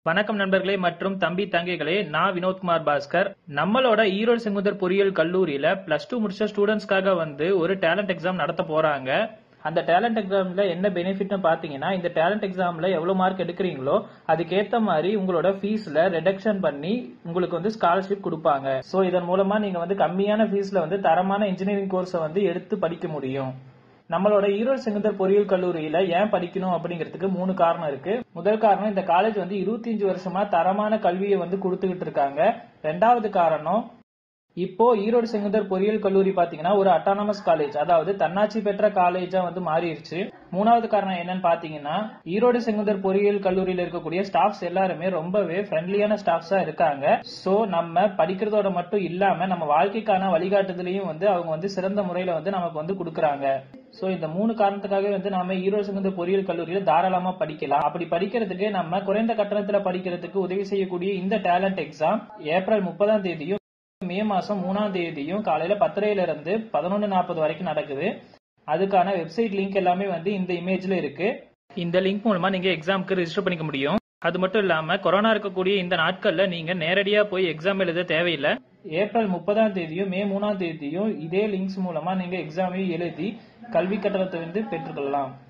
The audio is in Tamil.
வணக்கம் நண்பர்களே மற்றும் தம்பி தங்கைகளே நான் வினோத்குமார் பாஸ்கர் நம்மளோட ஈரோடு செங்குந்தர் பொறியியல் கல்லூரியில பிளஸ் டூ முடிச்ச ஸ்டூடெண்ட்ஸ்க்காக வந்து ஒரு டேலண்ட் எக்ஸாம் நடத்த போறாங்க அந்த டேலண்ட் எக்ஸாம்ல என்ன பெனிஃபிட்னு பாத்தீங்கன்னா இந்த டேலண்ட் எக்ஸாம்ல எவ்வளவு மார்க் எடுக்கிறீங்களோ அதுக்கேத்த மாதிரி உங்களோட ஃபீஸ்ல ரெடக்ஷன் பண்ணி உங்களுக்கு வந்து ஸ்காலர்ஷிப் கொடுப்பாங்க சோ இதன் மூலமா நீங்க வந்து கம்மியான ஃபீஸ்ல வந்து தரமான இன்ஜினியரிங் கோர்ஸை வந்து எடுத்து படிக்க முடியும் நம்மளோட ஈரோடு செங்குந்தர் பொறியியல் கல்லூரியில ஏன் படிக்கணும் அப்படிங்கிறதுக்கு மூணு காரணம் இருக்கு முதல் காரணம் இந்த காலேஜ் வந்து இருபத்தி அஞ்சு வருஷமா தரமான கல்வியை வந்து கொடுத்துக்கிட்டு இருக்காங்க ரெண்டாவது காரணம் இப்போ ஈரோடு செங்குந்தர் பொறியியல் கல்லூரி பாத்தீங்கன்னா ஒரு அட்டானமஸ் காலேஜ் அதாவது தன்னாட்சி பெற்ற காலேஜா வந்து மாறிடுச்சு மூணாவது காரணம் என்னன்னு பாத்தீங்கன்னா ஈரோடு செங்குந்தர் பொறியியல் கல்லூரியில இருக்கக்கூடிய ஸ்டாஃப்ஸ் எல்லாருமே ரொம்பவே ஃப்ரெண்ட்லியான ஸ்டாஃப்ஸா இருக்காங்க சோ நம்ம படிக்கிறதோட மட்டும் இல்லாம நம்ம வாழ்க்கைக்கான வழிகாட்டுதலையும் வந்து அவங்க வந்து சிறந்த முறையில வந்து நமக்கு வந்து கொடுக்கறாங்க சோ இந்த மூணு காரணத்துக்காக வந்து நாம ஈரோடு செங்குந்தர் பொறியியல் கல்லூரியில தாராளமா படிக்கலாம் அப்படி படிக்கிறதுக்கு நம்ம குறைந்த கட்டணத்துல படிக்கிறதுக்கு உதவி செய்யக்கூடிய இந்த டேலண்ட் எக்ஸாம் ஏப்ரல் முப்பதாம் தேதியும் மே மாசம் மூணாம் தேதியும் காலையில பத்தரையில இருந்து பதினொன்னு நாற்பது வரைக்கும் நடக்குது அதுக்கான வெப்சைட் லிங்க் எல்லாமே வந்து இந்த இமேஜ்ல இருக்கு இந்த லிங்க் மூலமா நீங்க எக்ஸாம்க்கு ரெஜிஸ்டர் பண்ணிக்க முடியும் அது மட்டும் இல்லாம கொரோனா இருக்கக்கூடிய இந்த நாட்கள்ல நீங்க நேரடியா போய் எக்ஸாம் எழுத தேவையில்லை ஏப்ரல் முப்பதாம் தேதியும் மே மூணாம் தேதியும் இதே லிங்க்ஸ் மூலமா நீங்க எக்ஸாமையும் எழுதி கல்வி கட்டணத்தை வந்து பெற்றுக்கொள்ளலாம்